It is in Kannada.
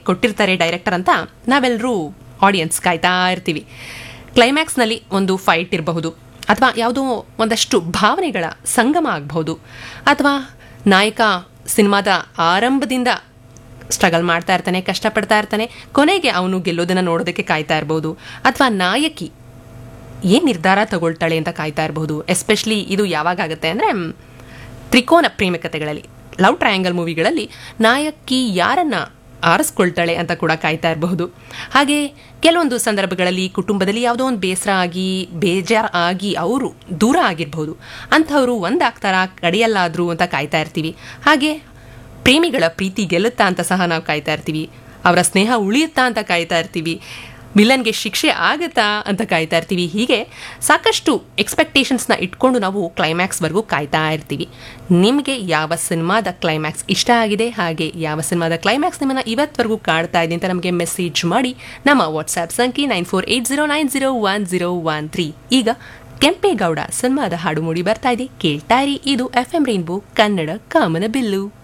ಕೊಟ್ಟಿರ್ತಾರೆ ಡೈರೆಕ್ಟರ್ ಅಂತ ನಾವೆಲ್ಲರೂ ಆಡಿಯನ್ಸ್ ಕಾಯ್ತಾ ಇರ್ತೀವಿ ಕ್ಲೈಮ್ಯಾಕ್ಸ್ನಲ್ಲಿ ಒಂದು ಫೈಟ್ ಇರಬಹುದು ಅಥವಾ ಯಾವುದೋ ಒಂದಷ್ಟು ಭಾವನೆಗಳ ಸಂಗಮ ಆಗಬಹುದು ಅಥವಾ ನಾಯಕ ಸಿನಿಮಾದ ಆರಂಭದಿಂದ ಸ್ಟ್ರಗಲ್ ಮಾಡ್ತಾ ಇರ್ತಾನೆ ಕಷ್ಟಪಡ್ತಾ ಇರ್ತಾನೆ ಕೊನೆಗೆ ಅವನು ಗೆಲ್ಲೋದನ್ನ ನೋಡೋದಕ್ಕೆ ಕಾಯ್ತಾ ಇರ್ಬೋದು ಅಥವಾ ನಾಯಕಿ ಏನು ನಿರ್ಧಾರ ತಗೊಳ್ತಾಳೆ ಅಂತ ಕಾಯ್ತಾ ಇರಬಹುದು ಎಸ್ಪೆಷಲಿ ಇದು ಯಾವಾಗ ಆಗುತ್ತೆ ಅಂದರೆ ತ್ರಿಕೋನ ಪ್ರೇಮಿಕತೆಗಳಲ್ಲಿ ಲವ್ ಟ್ರಯಾಂಗಲ್ ಮೂವಿಗಳಲ್ಲಿ ನಾಯಕಿ ಯಾರನ್ನ ಆರಿಸ್ಕೊಳ್ತಾಳೆ ಅಂತ ಕೂಡ ಕಾಯ್ತಾ ಇರಬಹುದು ಹಾಗೆ ಕೆಲವೊಂದು ಸಂದರ್ಭಗಳಲ್ಲಿ ಕುಟುಂಬದಲ್ಲಿ ಯಾವುದೋ ಒಂದು ಬೇಸರ ಆಗಿ ಬೇಜಾರ್ ಆಗಿ ಅವರು ದೂರ ಆಗಿರಬಹುದು ಅಂಥವರು ಒಂದಾಗ್ತಾರ ಕಡೆಯಲ್ಲಾದ್ರು ಅಂತ ಕಾಯ್ತಾ ಇರ್ತೀವಿ ಹಾಗೆ ಪ್ರೇಮಿಗಳ ಪ್ರೀತಿ ಗೆಲ್ಲುತ್ತಾ ಅಂತ ಸಹ ನಾವು ಕಾಯ್ತಾ ಇರ್ತೀವಿ ಅವರ ಸ್ನೇಹ ಉಳಿಯುತ್ತಾ ಅಂತ ಕಾಯ್ತಾ ಇರ್ತೀವಿ ವಿಲನ್ಗೆ ಶಿಕ್ಷೆ ಆಗುತ್ತಾ ಅಂತ ಕಾಯ್ತಾ ಇರ್ತೀವಿ ಹೀಗೆ ಸಾಕಷ್ಟು ಎಕ್ಸ್ಪೆಕ್ಟೇಷನ್ಸ್ನ ಇಟ್ಕೊಂಡು ನಾವು ಕ್ಲೈಮ್ಯಾಕ್ಸ್ವರೆಗೂ ಕಾಯ್ತಾ ಇರ್ತೀವಿ ನಿಮಗೆ ಯಾವ ಸಿನಿಮಾದ ಕ್ಲೈಮ್ಯಾಕ್ಸ್ ಇಷ್ಟ ಆಗಿದೆ ಹಾಗೆ ಯಾವ ಸಿನಿಮಾದ ಕ್ಲೈಮ್ಯಾಕ್ಸ್ ನಿಮ್ಮನ್ನು ಇವತ್ತವರೆಗೂ ಕಾಡ್ತಾ ಇದೆ ಅಂತ ನಮಗೆ ಮೆಸೇಜ್ ಮಾಡಿ ನಮ್ಮ ವಾಟ್ಸ್ಆ್ಯಪ್ ಸಂಖ್ಯೆ nine four eight zero nine zero one zero one three ಈಗ ಕೆಂಪೇಗೌಡ ಸಿನಿಮಾದ ಹಾಡು ಮೂಡಿ ಬರ್ತಾ ಇದೆ ಕೇಳ್ತಾ ಇರಿ ಇದು ಎಫ್ ಎಂ ರೈನ್ಬೋ ಕನ್ನಡ ಕಾಮನ ಬಿಲ್ಲು